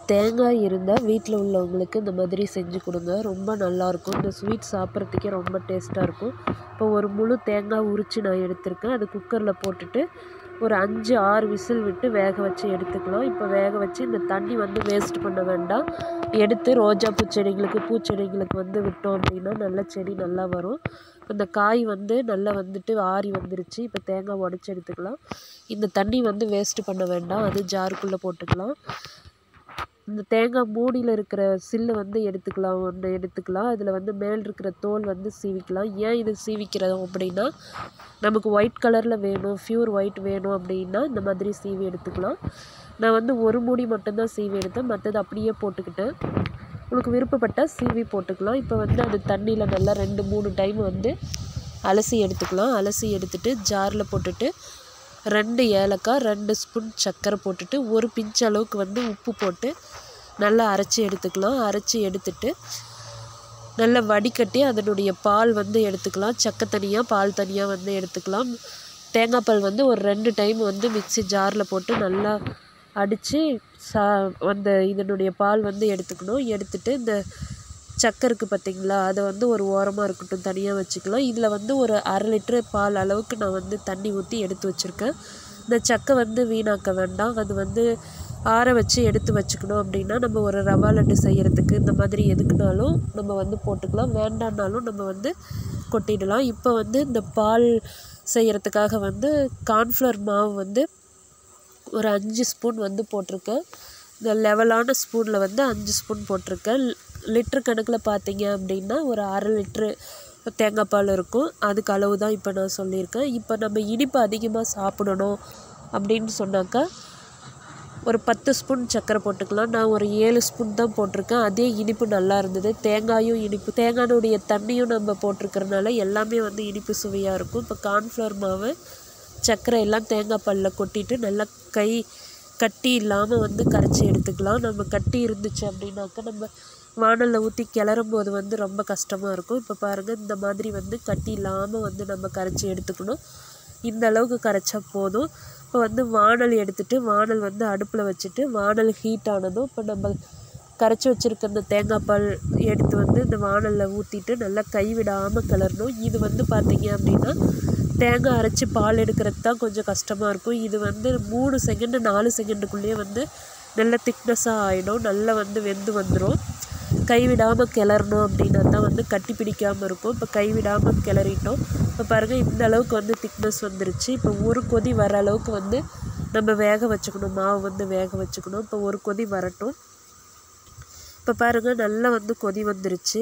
தேங்காய் இருந்தால் வீட்டில் உள்ளவங்களுக்கு இந்த மாதிரி செஞ்சு கொடுங்க ரொம்ப நல்லாயிருக்கும் இந்த ஸ்வீட் சாப்பிட்றதுக்கே ரொம்ப டேஸ்ட்டாக இருக்கும் இப்போ ஒரு முழு தேங்காய் உரித்து நான் எடுத்திருக்கேன் அது குக்கரில் போட்டுட்டு ஒரு அஞ்சு ஆறு விசில் விட்டு வேக வச்சு எடுத்துக்கலாம் இப்போ வேக வச்சு இந்த தண்ணி வந்து வேஸ்ட் பண்ண வேண்டாம் எடுத்து ரோஜா பூச்செடிகளுக்கு பூச்செடிகளுக்கு வந்து விட்டோம் அப்படின்னா நல்ல செடி நல்லா வரும் இந்த காய் வந்து நல்லா வந்துட்டு ஆறி வந்துருச்சு இப்போ தேங்காய் உடச்சி எடுத்துக்கலாம் இந்த தண்ணி வந்து வேஸ்ட் பண்ண வேண்டாம் அது ஜாருக்குள்ளே போட்டுக்கலாம் இந்த தேங்காய் மூடியில் இருக்கிற சில்லு வந்து எடுத்துக்கலாம் ஒன்று எடுத்துக்கலாம் அதில் வந்து மேல் இருக்கிற தோல் வந்து சீவிக்கலாம் ஏன் இது சீவிக்கிறோம் அப்படின்னா நமக்கு ஒயிட் கலரில் வேணும் ப்யூர் ஒயிட் வேணும் அப்படின்னா இந்த மாதிரி சீவி எடுத்துக்கலாம் நான் வந்து ஒரு மூடி மட்டும்தான் சீவி எடுத்தேன் மற்றது அப்படியே போட்டுக்கிட்டேன் உங்களுக்கு விருப்பப்பட்டால் சீவி போட்டுக்கலாம் இப்போ வந்து அது தண்ணியில் நல்லா ரெண்டு மூணு டைம் வந்து அலசி எடுத்துக்கலாம் அலசி எடுத்துட்டு ஜாரில் போட்டுட்டு ரெண்டு ஏலக்காய் ரெண்டு ஸ்பூன் சர்க்கரை போட்டுட்டு ஒரு பிஞ்ச் அளவுக்கு வந்து உப்பு போட்டு நல்லா அரைச்சி எடுத்துக்கலாம் அரைச்சி எடுத்துட்டு நல்லா வடிகட்டி அதனுடைய பால் வந்து எடுத்துக்கலாம் சக்கை தனியாக பால் தனியாக வந்து எடுத்துக்கலாம் தேங்காய் பால் வந்து ஒரு ரெண்டு டைம் வந்து மிக்ஸி ஜாரில் போட்டு நல்லா அடித்து சா அந்த இதனுடைய பால் வந்து எடுத்துக்கணும் எடுத்துட்டு இந்த சக்கை இருக்குது பார்த்தீங்களா அதை வந்து ஒரு ஓரமாக இருக்கட்டும் தனியாக வச்சுக்கலாம் இதில் வந்து ஒரு அரை லிட்ரு பால் அளவுக்கு நான் வந்து தண்ணி ஊற்றி எடுத்து வச்சுருக்கேன் இந்த சக்கை வந்து வீணாக்க வேண்டாம் அது வந்து ஆற வச்சு எடுத்து வச்சுக்கணும் அப்படின்னா நம்ம ஒரு ரவா லட்டு செய்கிறதுக்கு இந்த மாதிரி எதுக்குனாலும் நம்ம வந்து போட்டுக்கலாம் வேண்டான்னாலும் நம்ம வந்து கொட்டிடலாம் இப்போ வந்து இந்த பால் செய்கிறதுக்காக வந்து கார்ன்ஃப்ளவர் மாவு வந்து ஒரு அஞ்சு ஸ்பூன் வந்து போட்டிருக்கேன் இந்த லெவலான ஸ்பூனில் வந்து அஞ்சு ஸ்பூன் போட்டிருக்கேன் லிட்ரு கணக்கில் பார்த்தீங்க அப்படின்னா ஒரு அரை லிட்ரு தேங்காய் பால் இருக்கும் அதுக்கு அளவு தான் இப்போ நான் சொல்லியிருக்கேன் இப்போ நம்ம இனிப்பு அதிகமாக சாப்பிடணும் அப்படின்னு சொன்னாக்கா ஒரு பத்து ஸ்பூன் சர்க்கரை போட்டுக்கலாம் நான் ஒரு ஏழு ஸ்பூன் தான் போட்டிருக்கேன் அதே இனிப்பு நல்லா இருந்தது தேங்காயும் இனிப்பு தேங்காயினுடைய தண்ணியும் நம்ம போட்டிருக்கறனால எல்லாமே வந்து இனிப்பு சுவையாக இருக்கும் இப்போ கார்ன்ஃப்ளவர் மாவு சர்க்கரை எல்லாம் தேங்காய் பாலில் கொட்டிட்டு நல்லா கை கட்டி இல்லாமல் வந்து கரைச்சி எடுத்துக்கலாம் நம்ம கட்டி இருந்துச்சு அப்படின்னாக்கா நம்ம வானலில் ஊற்றி கிளறும் போது வந்து ரொம்ப கஷ்டமாக இருக்கும் இப்போ பாருங்கள் இந்த மாதிரி வந்து கட்டி இல்லாமல் வந்து நம்ம கரைச்சி எடுத்துக்கணும் இந்த அளவுக்கு கரைச்சா போதும் இப்போ வந்து வானல் எடுத்துட்டு வானல் வந்து அடுப்பில் வச்சுட்டு வானல் ஹீட் ஆனதும் இப்போ நம்ம கரைச்சி வச்சுருக்க இந்த தேங்காய் பால் எடுத்து வந்து இந்த வானலில் ஊற்றிட்டு நல்லா கைவிடாமல் கிளறணும் இது வந்து பார்த்தீங்க அப்படின்னா தேங்காய் அரைச்சி பால் எடுக்கிறது தான் கொஞ்சம் கஷ்டமாக இருக்கும் இது வந்து மூணு செகண்டு நாலு செகண்டுக்குள்ளேயே வந்து நல்ல திக்னஸாக ஆகிடும் நல்லா வந்து வெந்து வந்துடும் கைவிடாமல் கிளறணும் அப்படின்னா தான் வந்து கட்டி பிடிக்காமல் இருக்கும் இப்போ கைவிடாமல் கிளறிட்டோம் இப்போ பாருங்கள் இந்த அளவுக்கு வந்து திக்னஸ் வந்துருச்சு இப்போ ஒரு கொதி வர அளவுக்கு வந்து நம்ம வேக வச்சுக்கணும் மாவு வந்து வேக வச்சுக்கணும் இப்போ ஒரு கொதி வரட்டும் இப்போ பாருங்கள் நல்லா வந்து கொதி வந்துருச்சு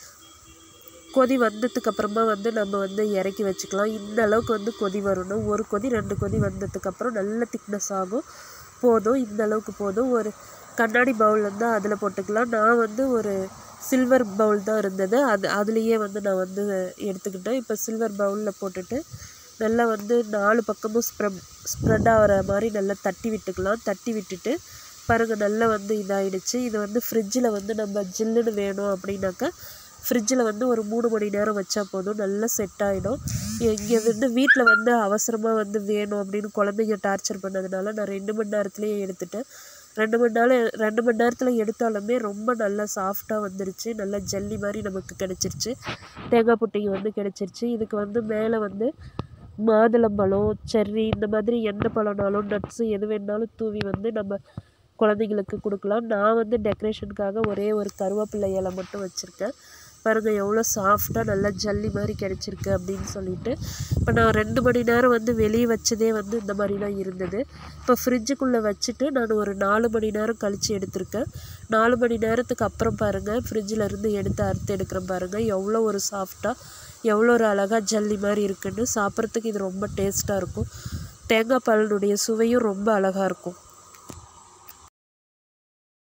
கொதி வந்ததுக்கப்புறமா வந்து நம்ம வந்து இறக்கி வச்சுக்கலாம் இந்த அளவுக்கு வந்து கொதி வரணும் ஒரு கொதி ரெண்டு கொதி வந்ததுக்கப்புறம் நல்ல திக்னஸ் ஆகும் போதும் இந்த அளவுக்கு போதும் ஒரு கண்ணாடி பவுல் வந்து அதில் போட்டுக்கலாம் நான் வந்து ஒரு சில்வர் பவுல் தான் இருந்தது அது அதுலேயே வந்து நான் வந்து எடுத்துக்கிட்டேன் இப்போ சில்வர் பவுலில் போட்டுட்டு நல்லா வந்து நாலு பக்கமும் ஸ்ப்ரெட் ஸ்ப்ரெட் ஆகிற மாதிரி நல்லா தட்டி விட்டுக்கலாம் தட்டி விட்டுட்டு பாருங்கள் நல்லா வந்து இதாகிடுச்சு இது வந்து ஃப்ரிட்ஜில் வந்து நம்ம ஜில்லுன்னு வேணும் அப்படின்னாக்கா ஃப்ரிட்ஜில் வந்து ஒரு மூணு மணி நேரம் வச்சா போதும் நல்லா செட் ஆகிடும் இங்கே வந்து வீட்டில் வந்து அவசரமாக வந்து வேணும் அப்படின்னு குழந்தைங்க டார்ச்சர் பண்ணதுனால நான் ரெண்டு மணி நேரத்துலேயே எடுத்துட்டேன் ரெண்டு மணி நேரம் ரெண்டு மணி நேரத்தில் எடுத்தாலுமே ரொம்ப நல்லா சாஃப்டாக வந்துருச்சு நல்லா ஜல்லி மாதிரி நமக்கு கிடச்சிருச்சு தேங்காய் புட்டிங்க வந்து கிடச்சிருச்சு இதுக்கு வந்து மேலே வந்து மாதுளம்பழம் செர்ரி இந்த மாதிரி எந்த பழம்னாலும் நட்ஸு எது வேணாலும் தூவி வந்து நம்ம குழந்தைங்களுக்கு கொடுக்கலாம் நான் வந்து டெக்கரேஷனுக்காக ஒரே ஒரு கருவேப்பிலை இலை மட்டும் வச்சுருக்கேன் பாருங்கள் எவ்வளோ சாஃப்டாக நல்லா ஜல்லி மாதிரி கிடச்சிருக்கு அப்படின்னு சொல்லிட்டு இப்போ நான் ரெண்டு மணி நேரம் வந்து வெளியே வச்சதே வந்து இந்த மாதிரி தான் இருந்தது இப்போ ஃப்ரிட்ஜுக்குள்ளே வச்சுட்டு நான் ஒரு நாலு மணி நேரம் கழித்து எடுத்திருக்கேன் நாலு மணி நேரத்துக்கு அப்புறம் பாருங்கள் ஃப்ரிட்ஜில் இருந்து எடுத்து அறுத்து எடுக்கிறேன் பாருங்கள் எவ்வளோ ஒரு சாஃப்டாக எவ்வளோ ஒரு அழகாக ஜல்லி மாதிரி இருக்குன்னு சாப்பிட்றதுக்கு இது ரொம்ப டேஸ்ட்டாக இருக்கும் தேங்காய் பாலினுடைய சுவையும் ரொம்ப அழகாக இருக்கும்